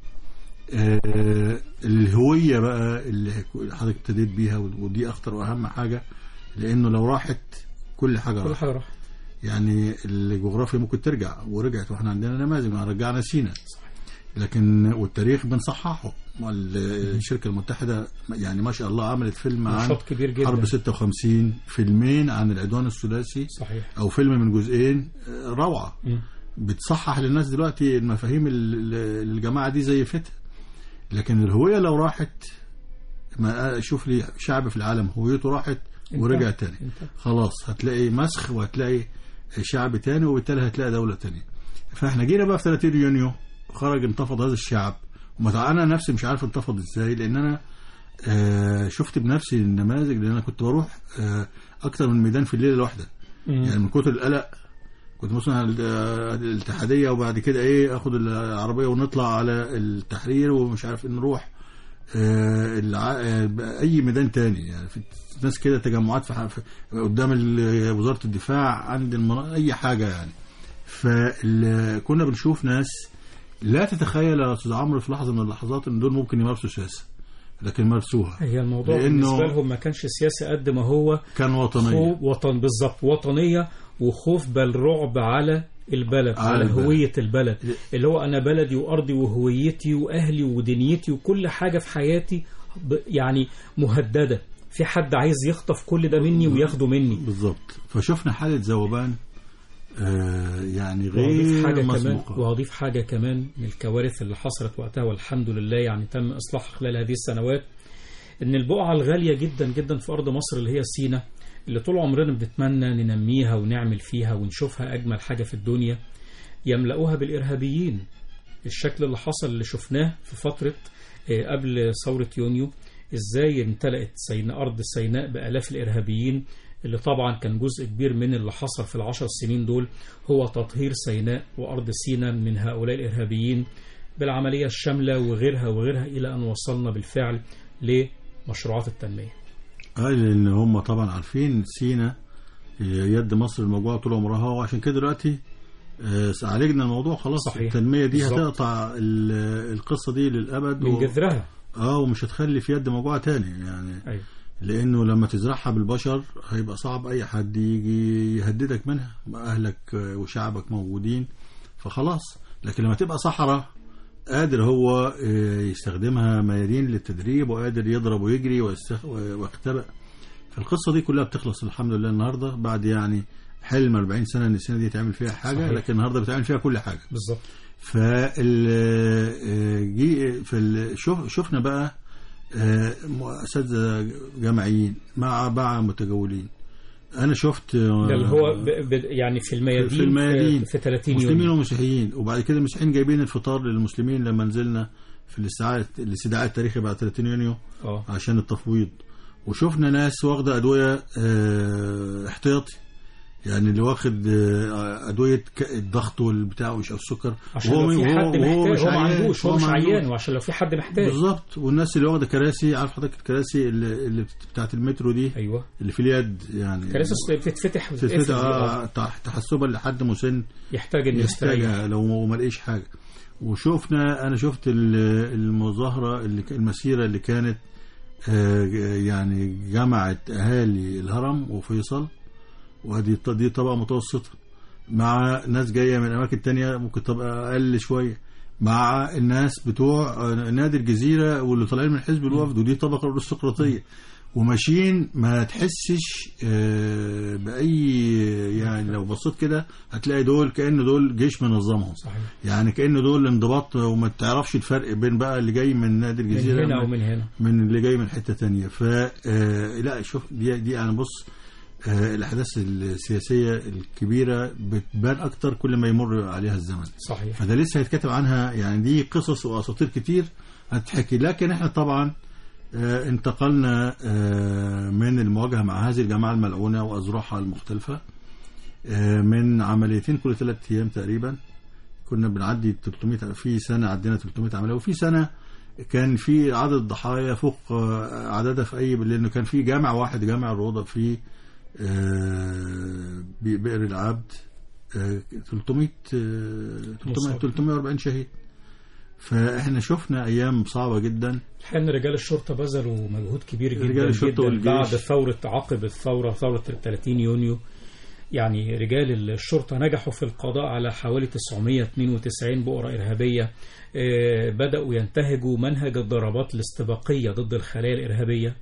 آه، الهويه بقى اللي حضرتك ابتديت بيها ودي اخطر واهم حاجه لانه لو راحت كل حاجه كل راحت حاجه راح يعني الجغرافيا ممكن ترجع ورجعت واحنا عندنا نماذج ما رجعنا سينا لكن والتاريخ بنصححه ال- الشركه المتحده يعني ما شاء الله عملت فيلم عن نشاط كبير جدا حرب 56 فيلمين عن العدوان الثلاثي صحيح او فيلم من جزئين آه، روعه مم. بتصحح للناس دلوقتي المفاهيم ال- ال- الجماعه دي زيفتها لكن الهويه لو راحت ما شوف لي شعب في العالم هويته راحت ورجع تاني انت خلاص هتلاقي مسخ وهتلاقي شعب تاني وبالتالي هتلاقي دولة تانية فاحنا جينا بقى في 30 يونيو خرج انتفض هذا الشعب وما انا نفسي مش عارف انتفض ازاي لان انا آه شفت بنفسي النماذج لان انا كنت بروح آه اكتر من ميدان في الليله الواحده مم. يعني من كتر القلق كنت مثلا على ال- الاتحاديه وبعد كده ايه اخد العربيه ونطلع على التحرير ومش عارف إيه نروح آه، الع- آه، اي ميدان تاني يعني في ناس كده تجمعات في ح- في- قدام ال- وزاره الدفاع عند المنا... اي حاجه يعني فكنا بنشوف ناس لا تتخيل يا استاذ عمرو في لحظه من اللحظات ان دول ممكن يمارسوا سياسه لكن مارسوها هي الموضوع لأنه- بالنسبه لهم ما كانش سياسي قد ما هو كان وطنيه خوف وطن بالظبط وطنيه وخوف بل رعب على البلد على على, البلد. هويه البلد اللي هو انا بلدي وارضي وهويتي واهلي ودنيتي وكل حاجه في حياتي ب- يعني مهدده في حد عايز يخطف كل ده مني وياخده مني بالظبط فشفنا حاله ذوبان آه يعني وهضيف غير حاجة كمان مسبوقه وهضيف حاجة كمان من الكوارث اللي حصلت وقتها والحمد لله يعني تم إصلاحها خلال هذه السنوات إن البقعة الغالية جدا جدا في أرض مصر اللي هي سينا اللي طول عمرنا بنتمنى ننميها ونعمل فيها ونشوفها أجمل حاجة في الدنيا يملأوها بالإرهابيين الشكل اللي حصل اللي شفناه في فترة آه، قبل ثورة يونيو إزاي امتلأت سيناء أرض سيناء بآلاف الإرهابيين اللي طبعا كان جزء كبير من اللي حصل في العشر سنين دول هو تطهير سيناء وأرض سيناء من هؤلاء الإرهابيين بالعملية الشاملة وغيرها وغيرها إلى أن وصلنا بالفعل لمشروعات التنمية اه لان هم طبعا عارفين سينا يد مصر الموجوعه طول عمرها وعشان كده دلوقتي آه، عالجنا الموضوع خلاص صحيح. التنميه دي بالظبط. هتقطع ال- القصه دي للابد من و- جذرها اه ومش هتخلي في يد موجوعه تاني يعني أيوة. لانه لما تزرعها بالبشر هيبقى صعب اي حد يجي يهددك منها اهلك وشعبك موجودين فخلاص لكن لما تبقى صحراء قادر هو آه، يستخدمها ميادين للتدريب وقادر يضرب ويجري ويستخ- ويختبئ فالقصه دي كلها بتخلص الحمد لله النهارده بعد يعني حلم 40 سنه ان السنه دي تعمل فيها حاجه صحيح. لكن النهارده بتعمل فيها كل حاجه بالظبط فال آه، جي في ال- شوف شفنا بقى آه، اساتذه جامعيين مع مع متجولين انا شفت آه، ده اللي هو ب... ب... يعني في الميادين في الميادين. في 30 مسلمين يوم ومسيحيين وبعد كده المسيحيين جايبين الفطار للمسلمين لما نزلنا في الاستدعاء الاستدعاء التاريخي بعد 30 يونيو اه عشان التفويض وشفنا ناس واخده ادويه آه، احتياطي يعني اللي واخد آه، ادويه ك- الضغط والبتاع ومش السكر عشان وهو- لو في وهو- حد وهو محتاج هو ما عيان، عندوش هو هو مش ما عندوش. عيان وعشان لو في حد محتاج بالظبط والناس اللي واخده كراسي عارف حضرتك الكراسي اللي, اللي بتاعت المترو دي ايوه اللي في اليد يعني كراسي بتتفتح تتفتح وتتقفل آه، آه. تح- تحسبا لحد مسن يحتاج انه يستريح يحتاجها لو ما لقيش حاجه وشفنا انا شفت ال- المظاهره اللي ك- المسيره اللي كانت آه، يعني جمعت اهالي الهرم وفيصل وهذه الط- دي طبقه متوسطه مع ناس جايه من اماكن تانية ممكن تبقى اقل شويه مع الناس بتوع آه، نادي الجزيره واللي طالعين من حزب الوفد ودي طبقه ارستقراطيه وماشيين ما تحسش آه، باي يعني لو بصيت كده هتلاقي دول كأن دول جيش منظمهم صحيح يعني كأن دول انضباط وما تعرفش الفرق بين بقى اللي جاي من نادي من الجزيره هنا ومن هنا من اللي جاي من حته تانية ف آه، لا شوف دي دي انا بص آه، الاحداث السياسيه الكبيره بتبان اكتر كل ما يمر عليها الزمن صحيح فده لسه هيتكتب عنها يعني دي قصص واساطير كتير هتحكي لكن احنا طبعا آه، انتقلنا آه، من المواجهه مع هذه الجماعه الملعونه واذرعها المختلفه آه، من عمليتين كل ثلاث ايام تقريبا كنا بنعدي 300 في سنه عدينا 300 عمليه وفي سنه كان في عدد الضحايا فوق آه، عددها في اي لانه كان في جامع واحد جامع الروضه في آه، بئر العبد آه، 300 آه، 300 مصاب. 340 شهيد فاحنا شفنا ايام صعبه جدا الحقيقة ان رجال الشرطه بذلوا مجهود كبير جدا رجال الشرطة جدا والجيش. بعد ثوره عقب الثوره ثوره 30 يونيو يعني رجال الشرطه نجحوا في القضاء على حوالي 992 بؤره ارهابيه آه، بداوا ينتهجوا منهج الضربات الاستباقيه ضد الخلايا الارهابيه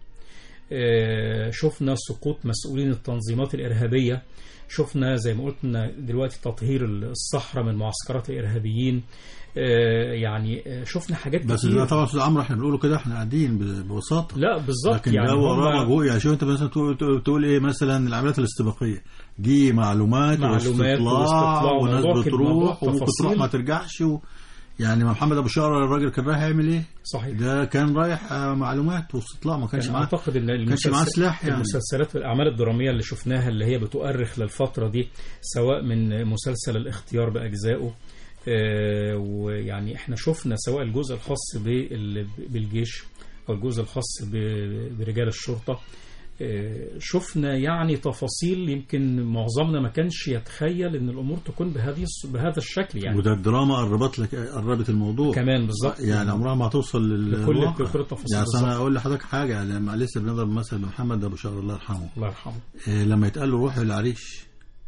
آه، شفنا سقوط مسؤولين التنظيمات الإرهابية شفنا زي ما قلنا دلوقتي تطهير الصحراء من معسكرات الإرهابيين آه، يعني آه، شفنا حاجات بس كتير ده طبعا استاذ عمرو احنا بنقوله كده احنا قاعدين ب- ببساطه لا بالظبط لكن يعني ده وراه هم مجهود يعني شو انت مثلا تقول, تقول- تقول ايه مثلا العمليات الاستباقيه دي معلومات, معلومات واستطلاع واستطلاع وناس وموضوع كده- موضوع بتروح وممكن تفاصيل. تروح ما ترجعش و... يعني ما محمد ابو شقره الراجل كان رايح يعمل ايه؟ صحيح ده كان رايح آه، معلومات واستطلاع ما كانش كان معاه اعتقد ان كانش معاه المسلسل- سلاح يعني. المسلسلات والاعمال الدراميه اللي شفناها اللي هي بتؤرخ للفتره دي سواء من مسلسل الاختيار باجزائه آه، ويعني احنا شفنا سواء الجزء الخاص بال- بالجيش او الجزء الخاص ب- برجال الشرطه آه، شفنا يعني تفاصيل يمكن معظمنا ما كانش يتخيل ان الامور تكون بهذه الص- بهذا الشكل يعني وده الدراما قربت لك قربت الموضوع كمان بالظبط يعني عمرها ما هتوصل لكل للواقع كل التفاصيل يعني أصل بالظبط. انا اقول لحضرتك حاجه لما لسه بنضرب مثل محمد ابو شقره الله يرحمه الله يرحمه إيه، لما يتقال له روح العريش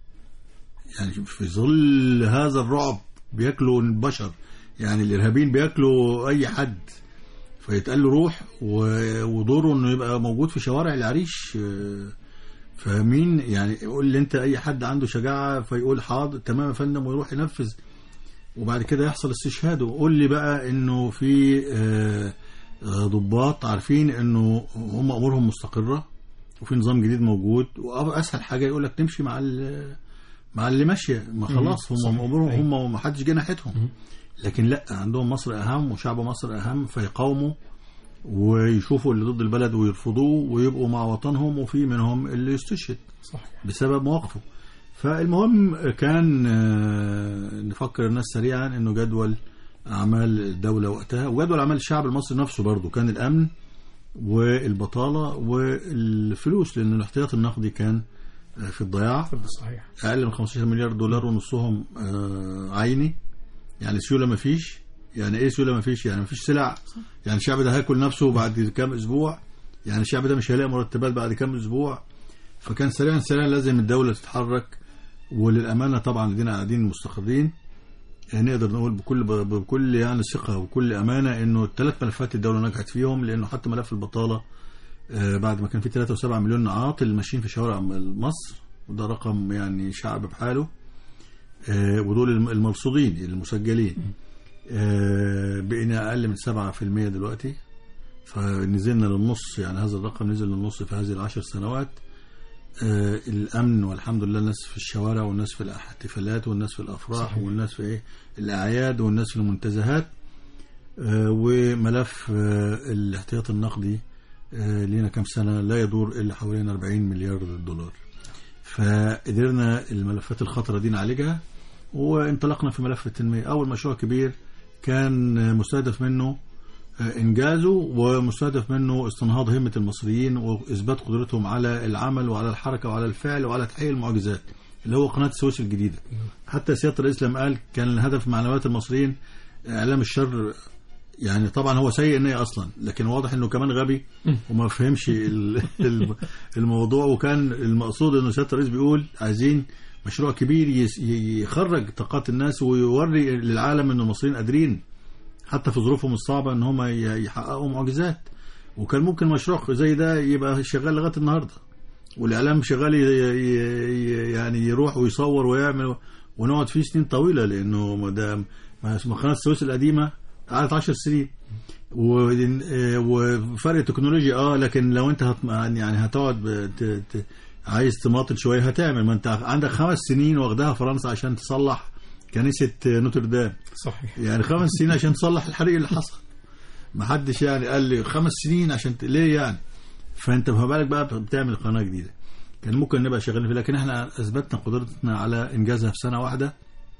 يعني في ظل هذا الرعب بياكلوا البشر يعني الارهابيين بياكلوا اي حد فيتقال له روح و- ودوره انه يبقى موجود في شوارع العريش آه، فمين يعني يقول لي انت اي حد عنده شجاعه فيقول حاضر تمام يا فندم ويروح ينفذ وبعد كده يحصل استشهاد وقول لي بقى انه في آه، آه، ضباط عارفين انه هم امورهم مستقره وفي نظام جديد موجود واسهل حاجه يقول لك تمشي مع ال- مع اللي ماشيه ما خلاص هم صحيح. امورهم أيوة. هم ما حدش جه ناحيتهم لكن لا عندهم مصر اهم وشعب مصر اهم فيقاوموا ويشوفوا اللي ضد البلد ويرفضوه ويبقوا مع وطنهم وفي منهم اللي يستشهد صحيح بسبب مواقفه فالمهم كان آه، نفكر الناس سريعا انه جدول اعمال الدوله وقتها وجدول اعمال الشعب المصري نفسه برضه كان الامن والبطاله والفلوس لان الاحتياط النقدي كان آه، في الضياع صحيح اقل من 15 مليار دولار ونصهم آه، عيني يعني سيوله ما فيش يعني ايه سيوله ما فيش يعني ما فيش سلع يعني الشعب ده هياكل نفسه بعد كام اسبوع يعني الشعب ده مش هيلاقي مرتبات بعد كام اسبوع فكان سريعا سريعا لازم الدوله تتحرك وللامانه طبعا لدينا قاعدين مستقرين يعني نقدر نقول بكل بكل يعني ثقه وكل امانه انه الثلاث ملفات الدوله نجحت فيهم لانه حتى ملف البطاله آه، بعد ما كان في 3.7 مليون عاطل ماشيين في شوارع مصر وده رقم يعني شعب بحاله آه، ودول الم- المرصودين المسجلين آه، بقينا اقل من 7% دلوقتي فنزلنا للنص يعني هذا الرقم نزل للنص في هذه العشر سنوات آه، الامن والحمد لله الناس في الشوارع والناس في الاحتفالات والناس في الافراح صحيح. والناس في ايه الاعياد والناس في المنتزهات آه، وملف آه، الاحتياط النقدي آه، لينا كام سنه لا يدور الا حوالين 40 مليار دولار فقدرنا الملفات الخطره دي نعالجها وانطلقنا في ملف التنميه اول مشروع كبير كان آه، مستهدف منه آه، انجازه ومستهدف منه استنهاض همه المصريين واثبات قدرتهم على العمل وعلى الحركه وعلى الفعل وعلى تحقيق المعجزات اللي هو قناه السويس الجديده حتى سياده الرئيس لما قال كان الهدف معنويات المصريين اعلام الشر يعني طبعا هو سيء النية اصلا لكن واضح انه كمان غبي وما فهمش ال- الم- الموضوع وكان المقصود انه سياده الرئيس بيقول عايزين مشروع كبير يس- يخرج طاقات الناس ويوري للعالم ان المصريين قادرين حتى في ظروفهم الصعبه ان هم ي- يحققوا معجزات وكان ممكن مشروع زي ده يبقى شغال لغايه النهارده والاعلام شغال ي- ي- ي- يعني يروح ويصور ويعمل ونقعد فيه سنين طويله لانه ما دام ما اسمه قناه السويس القديمه قعدت 10 سنين و- آه، وفرق تكنولوجيا اه لكن لو انت هت يعني هتقعد ب- ت- ت- عايز تماطل شويه هتعمل ما انت عندك خمس سنين واخدها فرنسا عشان تصلح كنيسه نوتردام صحيح يعني خمس سنين عشان تصلح الحريق اللي حصل ما حدش يعني قال لي خمس سنين عشان ت... ليه يعني فانت ما بالك بقى بتعمل قناه جديده كان ممكن نبقى شغالين فيها لكن احنا اثبتنا قدرتنا على انجازها في سنه واحده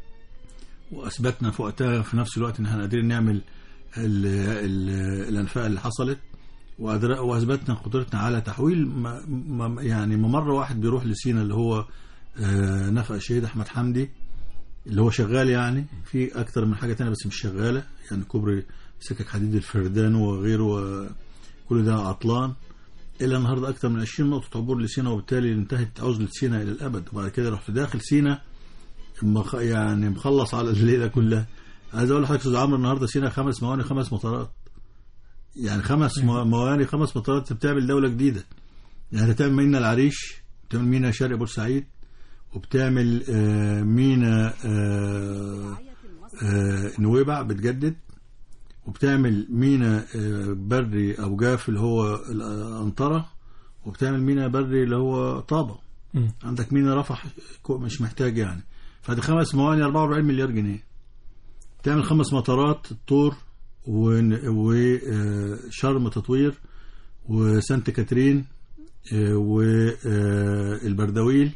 واثبتنا في وقتها في نفس الوقت ان احنا قادرين نعمل ال ال الانفاق اللي حصلت وأدر- واثبتنا قدرتنا على تحويل ما ما يعني ممر واحد بيروح لسينا اللي هو آه، نفق الشهيد احمد حمدي اللي هو شغال يعني في اكتر من حاجه تانية بس مش شغاله يعني كوبري سكك حديد الفردان وغيره كل ده عطلان الا النهارده اكتر من 20 نقطه عبور لسينا وبالتالي انتهت عزله سينا الى الابد وبعد كده رحت داخل سينا مخ- يعني مخلص على الليله كلها عايز اقول لحضرتك يا استاذ عمرو النهارده سينا خمس مواني خمس مطارات يعني خمس مو- مواني خمس مطارات بتعمل دوله جديده يعني هتعمل مينا العريش بتعمل مينا شرق بورسعيد وبتعمل آه، مينا آه، آه، نويبع بتجدد وبتعمل مينا آه، بري او جاف اللي هو الانطره وبتعمل مينا بري اللي هو طابه مم. عندك مينا رفح كو- مش محتاج يعني فدي خمس مواني 44 مليار جنيه تعمل خمس مطارات الطور وشرم تطوير وسانت كاترين والبردويل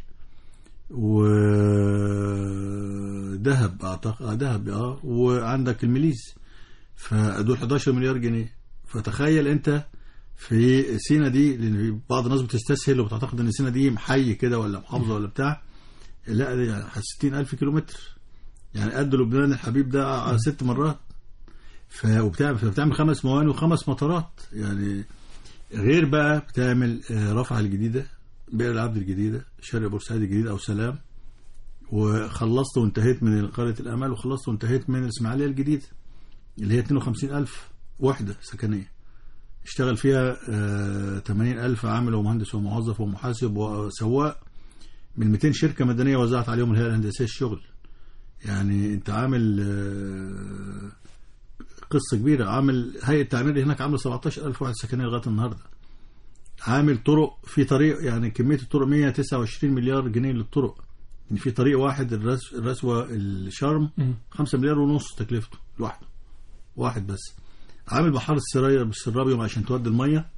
ودهب اعتقد آه، دهب اه وعندك المليز فدول 11 مليار جنيه فتخيل انت في سينا دي لان في بعض الناس بتستسهل وبتعتقد ان سينا دي محي كده ولا محافظه ولا بتاع لا دي يعني 60000 كيلومتر يعني قد لبنان الحبيب ده ست مرات ف وبتعمل فبتعمل خمس موانئ وخمس مطارات يعني غير بقى بتعمل آه، رفح الجديده بئر العبد الجديده شرق بورسعيد الجديد او سلام وخلصت وانتهيت من قريه الامل وخلصت وانتهيت من الاسماعيليه الجديده اللي هي 52000 وحده سكنيه اشتغل فيها آه، 80000 عامل ومهندس وموظف ومحاسب وسواق من 200 شركه مدنيه وزعت عليهم الهيئه الهندسيه الشغل يعني انت عامل آه، قصه كبيره عامل هيئه التعمير هناك عامله 17000 واحد سكنيه لغايه النهارده عامل طرق في طريق يعني كميه الطرق 129 مليار جنيه للطرق يعني في طريق واحد الرس الرسوه الشرم مم. 5 مليار ونص تكلفته لوحده واحد بس عامل بحار السرايا بالسرابيوم عشان تودي الميه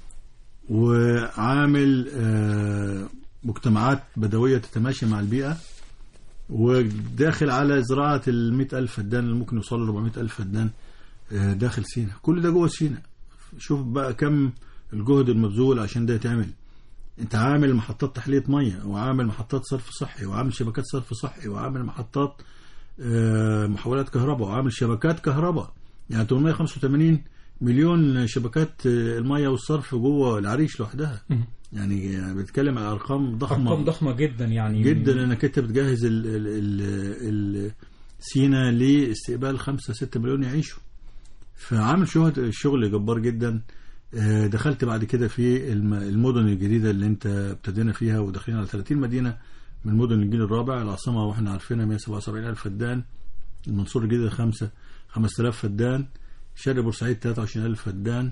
وعامل آه، مجتمعات بدويه تتماشى مع البيئه وداخل على زراعه ال 100000 فدان اللي ممكن يوصلوا ل 400000 فدان آه، داخل سينا كل ده جوه سينا شوف بقى كم الجهد المبذول عشان ده يتعمل انت عامل محطات تحليه ميه وعامل محطات صرف صحي وعامل شبكات صرف صحي وعامل محطات آه، محولات كهرباء وعامل شبكات كهرباء يعني 885 مليون شبكات آه، الميه والصرف جوه العريش لوحدها مم. يعني يعني بتتكلم على ارقام ضخمه ارقام ضخمه جدا يعني جدا انك انت بتجهز ال ال ال ال سينا لاستقبال 5 6 مليون يعيشوا فعامل شغل شغل جبار جدا آه، دخلت بعد كده في الم- المدن الجديده اللي انت ابتدينا فيها وداخلين على 30 مدينه من مدن الجيل الرابع العاصمه واحنا عارفينها 177 الف فدان المنصوره الجديده 5 5000 فدان شرق بورسعيد 23 الف فدان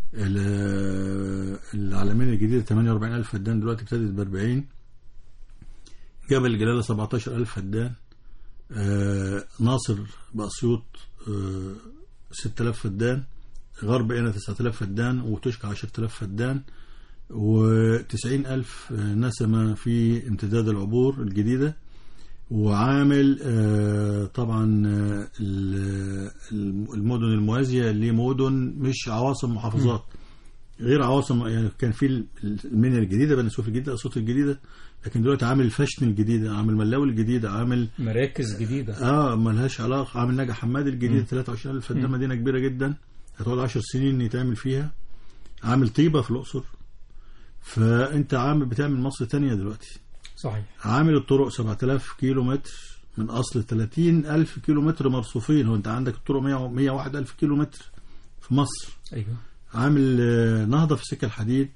ال- العلمين الجديده 48 الف فدان دلوقتي ابتدت ب 40 جبل الجلاله 17000 فدان آه، ناصر بأسيوط آه، 6000 فدان غرب قنا 9000 فدان وتشكى 10000 فدان و90 ألف نسمة في امتداد العبور الجديدة وعامل آه، طبعا آه، ال- المدن الموازية لمدن مش عواصم محافظات غير عواصم يعني كان في المنيا الجديدة بني سويف الجديدة أسيوط الجديدة لكن دلوقتي عامل الفشن الجديدة عامل ملاوي الجديدة عامل مراكز جديده اه ملهاش علاقه عامل نجا حماد الجديد 23000 فدان مدينه كبيره جدا هتقعد 10 سنين يتعمل فيها عامل طيبه في الاقصر فانت عامل بتعمل مصر تانية دلوقتي صحيح عامل الطرق 7000 كيلو متر من اصل 30000 كيلو متر مرصوفين هو انت عندك الطرق 100 101000 كيلو متر في مصر ايوه عامل آه، نهضة في سكة الحديد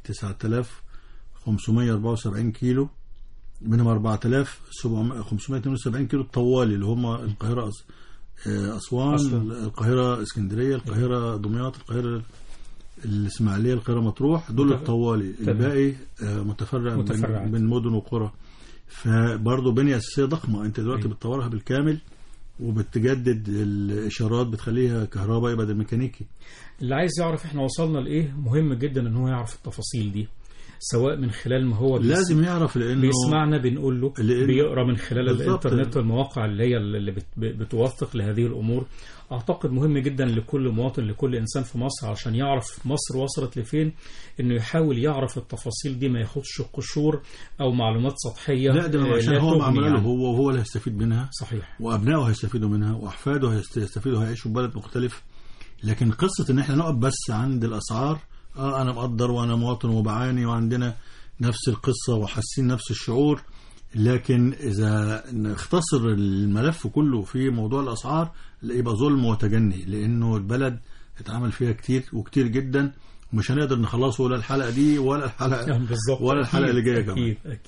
9574 كيلو منهم 4572 كيلو الطوالي اللي هم القاهرة أس- آه، أسوان أسوان. القاهرة اسكندرية القاهرة دمياط القاهرة الإسماعيلية القاهرة مطروح دول متف- الطوالي تمام. الباقي آه، متفرع متفرعات. من, من مدن وقرى فبرضه بنية أساسية ضخمة أنت دلوقتي أيوة. بتطورها بالكامل وبتجدد الإشارات بتخليها كهربائي بدل ميكانيكي اللي عايز يعرف احنا وصلنا لايه مهم جدا ان هو يعرف التفاصيل دي سواء من خلال ما هو بيس- لازم يعرف لأنه بيسمعنا بنقول له لأن- بيقرا من خلال بالظبط. الانترنت والمواقع اللي هي اللي بت- بتوثق لهذه الامور اعتقد مهم جدا لكل مواطن لكل انسان في مصر عشان يعرف مصر وصلت لفين انه يحاول يعرف التفاصيل دي ما ياخدش قشور او معلومات سطحيه لا ده آه، عشان هو تغني معموله له يعني. هو وهو اللي هيستفيد منها صحيح وابنائه هيستفيدوا منها واحفاده هيست- هيستفيدوا هيعيشوا في بلد مختلف لكن قصه ان احنا نقف بس عند الاسعار اه انا مقدر وانا مواطن وبعاني وعندنا نفس القصه وحاسين نفس الشعور لكن اذا نختصر الملف كله في موضوع الاسعار لا يبقى ظلم وتجني لانه البلد اتعمل فيها كتير وكتير جدا ومش هنقدر نخلصه ولا الحلقه دي ولا الحلقه بالظبط ولا الحلقه أكيد، اللي جايه كمان اكيد اكيد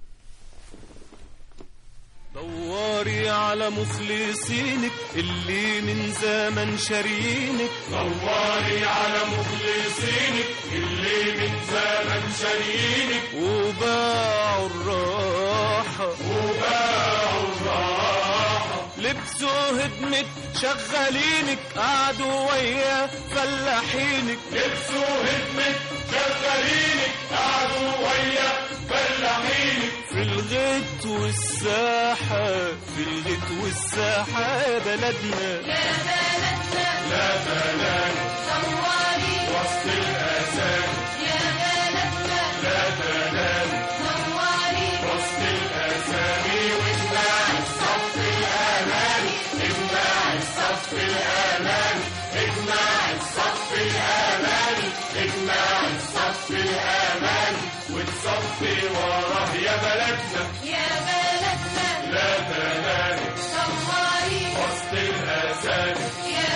دوري على مخلصينك اللي من زمن شارينك دوري على مخلصينك اللي من زمن شارينك وباعوا الراحة وباعوا الراحة لبسوا هدمة شغالينك قعدوا ويا فلاحينك لبسوا هدمة شغالينك قعدوا ويا فلاحينك في الغيط والساحة في الغيط والساحة يا بلدنا لا تنام وسط الأسام لا تنام وسط الأسامي واجمع الصف الأمامي اجمع الصف الأمامي اجمع الصف الأمامي اجمع الصف الأمامي وتصفي وراه يا بلدنا لا تنام وسط الأسامي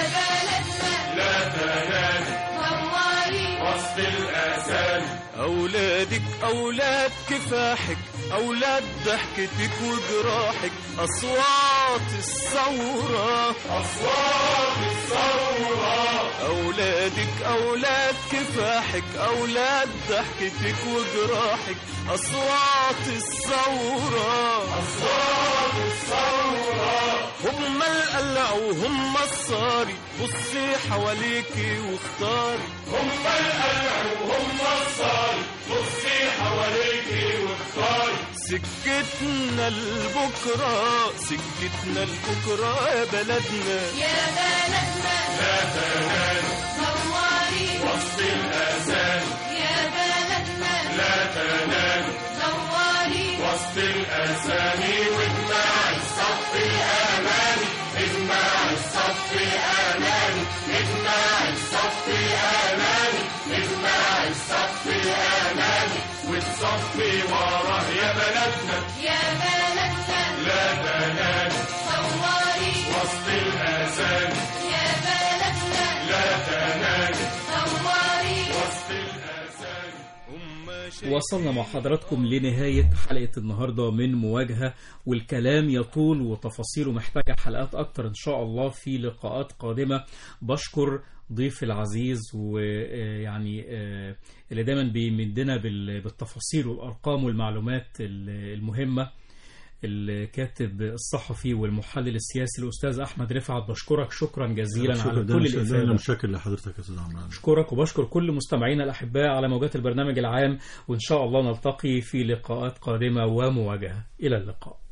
لا تنام وسط الأسامي أولادك أولاد كفاحك أولاد ضحكتك وجراحك أصوات الثورة أصوات الثورة أولادك أولاد كفاحك أولاد ضحكتك وجراحك أصوات الثورة أصوات الثورة هم القلع وهم الصاري بصي حواليكي واختاري هم القلع وهم الصاري بصي حواليكي واختاري سكتنا لبكرة سكتنا لبكرة يا بلدنا لا تنام وسط الأسام لا تنام وسط الأسامي واجمع الصف الأمامي اجمع الصف الأمامي اجمع الصف الأمامي صفي وراه يا بلدنا يا بلدنا لا تنام ثواري وسط الأذان يا بلدنا لا تنام ثواري وسط الأذان هم وصلنا مع حضراتكم لنهاية حلقة النهاردة من مواجهة والكلام يطول وتفاصيله محتاجة حلقات أكتر إن شاء الله في لقاءات قادمة بشكر ضيف العزيز ويعني اللي دايما بيمدنا بال- بالتفاصيل والأرقام والمعلومات ال- المهمة الكاتب الصحفي والمحلل السياسي الأستاذ أحمد رفعت بشكرك شكرا جزيلا شكرا على ده كل مش- ده انا الإفادة مشكر لحضرتك يا استاذ عمران بشكرك وبشكر كل مستمعينا الأحباء على موجات البرنامج العام وإن شاء الله نلتقي في لقاءات قادمة ومواجهة إلى اللقاء